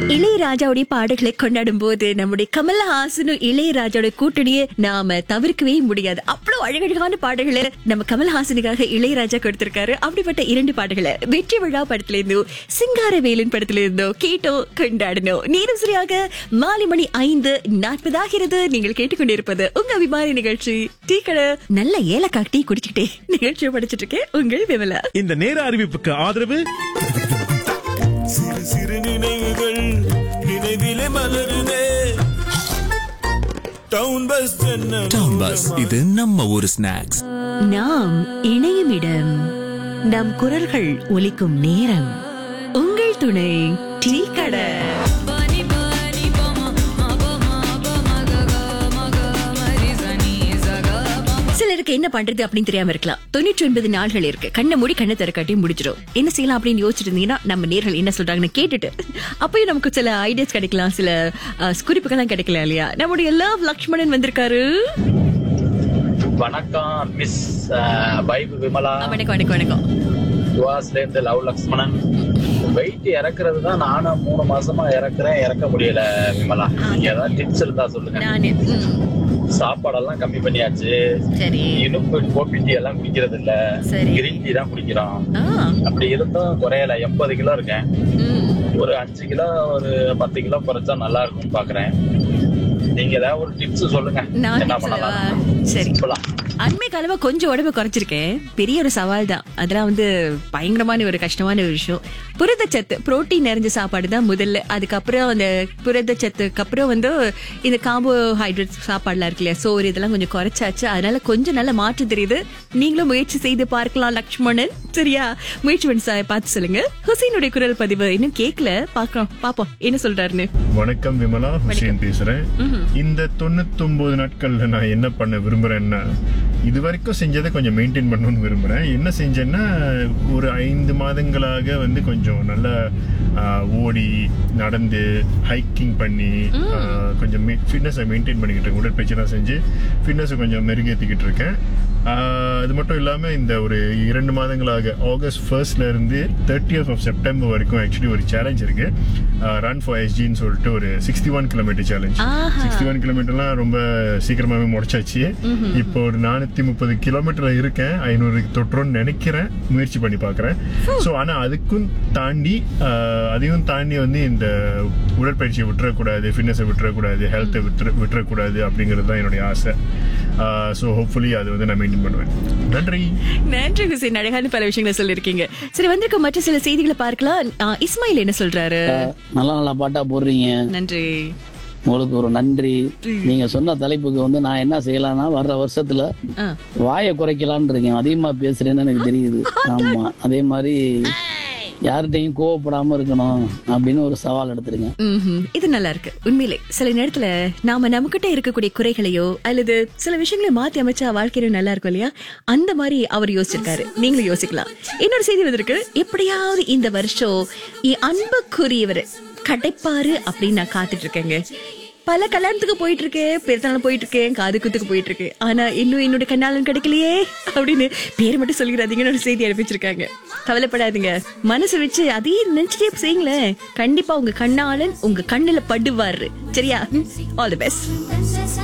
இளையராஜாவுடைய பாடல்களை கொண்டாடும் போது நம்முடைய கமல்ஹாசனும் இளையராஜாவோட கூட்டணியை நாம தவிர்க்கவே முடியாது அவ்வளவு அழகழகான பாடல்களை நம்ம கமல்ஹாசனுக்காக இளையராஜா கொடுத்திருக்காரு அப்படிப்பட்ட இரண்டு பாடல்களை வெற்றி விழா படத்துல இருந்தோ சிங்காரவேலன் படத்துல இருந்தோ கேட்டோ கொண்டாடணும் நேரம் சரியாக மாலை மணி ஐந்து நாற்பதாகிறது நீங்கள் கேட்டுக்கொண்டிருப்பது உங்க அபிமான நிகழ்ச்சி டீ கடை நல்ல ஏலக்காய் டீ குடிச்சுக்கிட்டே நிகழ்ச்சியை படிச்சிட்டு இருக்கேன் உங்கள் விமலா இந்த நேர அறிவிப்புக்கு ஆதரவு சிறு சிறு நினைவுகள் நினைவிலே மலருதே town bus Chennai town bus இது நம்ம ஊரு ஸ்நாக்ஸ் நாம் இணையும் இடம் நம் குரல்கள் ஒலிக்கும் நேரம் உங்கள் துணை டீ கடை சிலருக்கு என்ன பண்றது அப்படின்னு தெரியாம இருக்கலாம் தொண்ணூற்றி ஒன்பது நாள்கள் இருக்கு கண்ணை மூடி கண்ணை திறக்காட்டி முடிச்சிடும் என்ன செய்யலாம் அப்படின்னு யோசிச்சிட்டு இருந்தீங்கன்னா நம்ம நேர்கள் என்ன சொல்றாங்கன்னு கேட்டுட்டு அப்பயும் நமக்கு சில ஐடியாஸ் கிடைக்கலாம் சில அஹ், குறிப்புகள்லாம் கிடைக்கலாம் இல்லையா நம்முடைய லவ் லக்ஷ்மணன் வந்திருக்காரு வணக்கம் மிஸ் பைபு விமலா வணக்கம் வணக்கம் வணக்கம் யுவாஸ்ல இருந்து லவ் லக்ஷ்மணன் வெயிட் இறக்குறது தான் நானும் மூணு மாசமா இறக்குறேன் இறக்க முடியல விமலா நீங்க ஏதாவது டிப்ஸ் இருந்தா சொல்லுங்க நானு ம், சாப்பாடெல்லாம் கம்மி பண்ணியாச்சு சரி இனிப்பு கோபி டீ எல்லாம் குடிக்கிறது இல்ல சரி. கிரீன் டீ தான் குடிக்கிறோம் ஆ, அப்படி இருந்தும் குறையல எண்பது கிலோ இருக்கேன் ம். ஒரு அஞ்சு கிலோ ஒரு பத்து கிலோ குறைச்சா நல்லா இருக்கும்னு பாக்குறேன் நீங்க ஏதாவது ஒரு டிப்ஸ் சொல்லுங்க நான் என்ன tips சொல்லவா? பண்ணலாம் சரி. சிம்பிளா அண்மை காலமா கொஞ்சம் உடம்பு குறைச்சிருக்கேன் பெரிய ஒரு சவால் தான் அதெல்லாம் வந்து பயங்கரமான ஒரு கஷ்டமான ஒரு விஷயம் புரதச்சத்து புரோட்டீன் நிறைஞ்ச சாப்பாடு தான் முதல்ல அதுக்கப்புறம் அந்த புரதச்சத்துக்கு அப்புறம் வந்து இந்த கார்போஹைட்ரேட் சாப்பாடுலாம் இருக்கு இல்லையா சோறு இதெல்லாம் கொஞ்சம் குறைச்சாச்சு அதனால கொஞ்சம் நல்ல மாற்றம் தெரியுது நீங்களும் முயற்சி செய்து பார்க்கலாம் லக்ஷ்மணன் சரியா முயற்சி பண்ணி சா- பார்த்து சொல்லுங்க ஹுசைனுடைய குரல் பதிவு இன்னும் கேட்கல பாக்கலாம் பாப்போம் என்ன சொல்றாருன்னு வணக்கம் விமலா ஹுசேன் பேசுறேன் இந்த தொண்ணூத்தொன்பது நாட்கள்ல நான் என்ன பண்ண விரும்புறேன்னா இது வரைக்கும் செஞ்சதை கொஞ்சம் மெயின்டைன் பண்ணணும்னு விரும்புறேன் என்ன செஞ்சேன்னா ஒரு ஐந்து மாதங்களாக வந்து கொஞ்சம் நல்லா ஆஹ், ஓடி நடந்து ஹைக்கிங் பண்ணி ஆஹ், கொஞ்சம் ஃபிட்னஸை மெயின்டைன் பண்ணிக்கிட்டு இருக்கேன் உடற்பயிற்சிலாம் செஞ்சு ஃபிட்னஸை கொஞ்சம் மெருகேற்றிக்கிட்டு இருக்கேன் ஆஹ், அது மட்டும் இல்லாமல் இந்த ஒரு இரண்டு மாதங்களாக ஆகஸ்ட் ஃபர்ஸ்ட்ல இருந்து தேர்ட்டியத் ஆஃப் செப்டம்பர் வரைக்கும் ஆக்சுவலி ஒரு சேலஞ்ச் இருக்கு ரன் ஃபார் எஸ்ஜின்னு சொல்லிட்டு ஒரு சிக்ஸ்டி ஒன் கிலோமீட்டர் சேலஞ்ச் ஆஹா. சிக்ஸ்டி ஒன் கிலோமீட்டர்லாம் ரொம்ப சீக்கிரமாவே முடிச்சாச்சு இப்போ ஒரு நானூத்தி முப்பது கிலோமீட்டர்ல இருக்கேன் ஐநூறு தொற்றுன்னு நினைக்கிறேன் முயற்சி பண்ணி பார்க்கறேன் ஸோ ஆனா அதுக்கும் தாண்டி ஆஹ், அதையும் தாண்டி வந்து இந்த உடற்பயிற்சியை விட்டுறக்கூடாது ஃபிட்னஸை விட்டுறக்கூடாது ஹெல்த்தை விட்டுற விட்டுறக்கூடாது அப்படிங்கிறது தான் என்னுடைய ஆசை ஸோ ஹோப்ஃபுல்லி அது வந்து நான் மெயின்டைன் பண்ணுவேன் நன்றி நன்றி ஹுசைன் அழகான பல விஷயங்களை சொல்லியிருக்கீங்க சரி வந்திருக்க மற்ற சில செய்திகளை பார்க்கலாம் ஆ, இஸ்மாயில் என்ன சொல்றாரு நல்ல நல்ல பாட்டா போடுறீங்க நன்றி உங்களுக்கு ஒரு நன்றி நீங்க சொன்ன தலைப்புக்கு வந்து நான் என்ன செய்யலாம்னா வர்ற வருஷத்துல ஆ. வாயை குறைக்கலாம்னு இருக்கேன் அதிகமா பேசுறேன்னு எனக்கு தெரியுது ஆமா அதே மாதிரி யார்கிட்டையும் கோவப்படாம இருக்கணும் அப்படின்னு ஒரு சவால் எடுத்திருக்கேன் ம்ஹும். இது நல்லா இருக்கு உண்மையிலே சில நேரத்துல நாம நமக்கிட்ட இருக்கக்கூடிய குறைகளையோ அல்லது சில விஷயங்களை மாத்தி அமைச்சா வாழ்க்கையில நல்லா இருக்கும் இல்லையா அந்த மாதிரி அவர் யோசிச்சிருக்காரு நீங்களும் யோசிக்கலாம் இன்னொரு செய்தி வந்திருக்கு எப்படியாவது இந்த வருஷம் என் அன்புக்குரியவர் கிடைப்பாரு அப்படின்னு நான் காத்துட்டு இருக்கேங்க பல கல்யாணத்துக்கு போயிட்டு இருக்கேன் பிறந்தநாள் போயிட்டு இருக்கேன் காது குத்துக்கு போயிட்டு இருக்கேன் ஆனா இன்னும் என்னோட கண்ணாளன் கிடைக்கலையே அப்படின்னு பேர் மட்டும் சொல்லிடாதீங்கன்னு ஒரு செய்தி அனுப்பிச்சிருக்காங்க கவலைப்படாதீங்க மனசு வச்சு அதையும் நினைச்சிட்டே செய்யுங்களேன் கண்டிப்பா உங்க கண்ணாளன் உங்க கண்ணுல படுவாரு சரியா ஆல் தி பெஸ்ட்